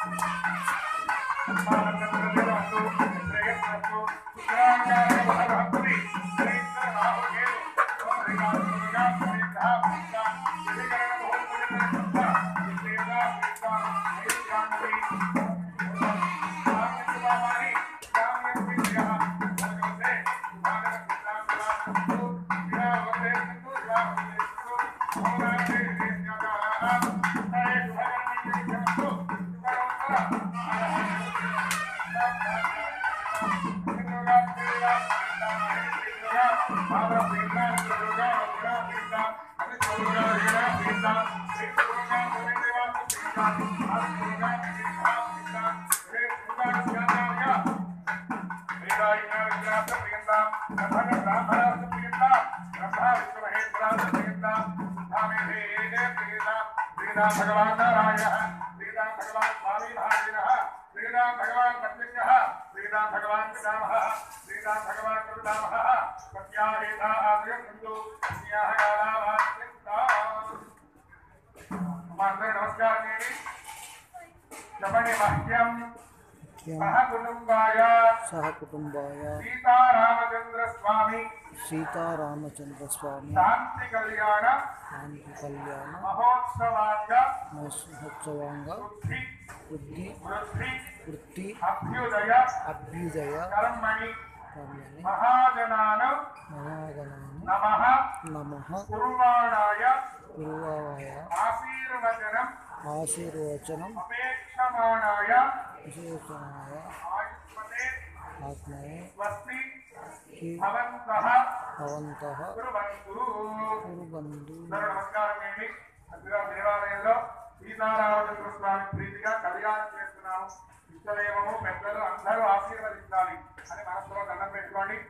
భగవాన్ నారాయణ శ్రీరామ్ భగవాన్ స్వామి మహావీర శ్రీరామ్ భగవాన్ పత్నిక శ్రీరామ్ భగవాన్ పితామహ శ్రీరామ్ భగవాన్ గురునామః సత్యాహేత ఆదయం హిందూ కన్యాః కాళావాస్యంతా అందరూ నమస్కారం చేయండి చెప్పండి మహ్యం సహ కుటుంబాయ సహ కుటుంబాయ సీతారామచంద్ర స్వామి సీతారామచంద్ర స్వామి శాంతి కళ్యాణ శాంతి కళ్యాణ మహోత్సవాంగా మహోత్సవంగా వృద్ధి వృద్ధి వృద్ధి వృత్తి అభ్యుదయ అభ్యుదయ కర్మణి కర్మని మహాజనాన మహాగణాన్ని నమ నమ కుర్వాణాయ గురువాయ ఆశీర్వచనం ఆశీర్వచనం అపేక్షమాణాయ విశేషణాయ ఆయుష్మతే ఆత్మయే స్వస్తి హి భవంతః భవంతః కుర్వంతు కురుబంధు అందరూ నమస్కారం చేయండి చక్కగా దేవాలయంలో సీతారామచంద్ర స్వామి ప్రీతిగా కళ్యాణం చేస్తున్నాము ఇష్టదేవము పెద్దలు అందరూ ఆశీర్వదించాలి అని మనసులో దండం పెట్టుకోండి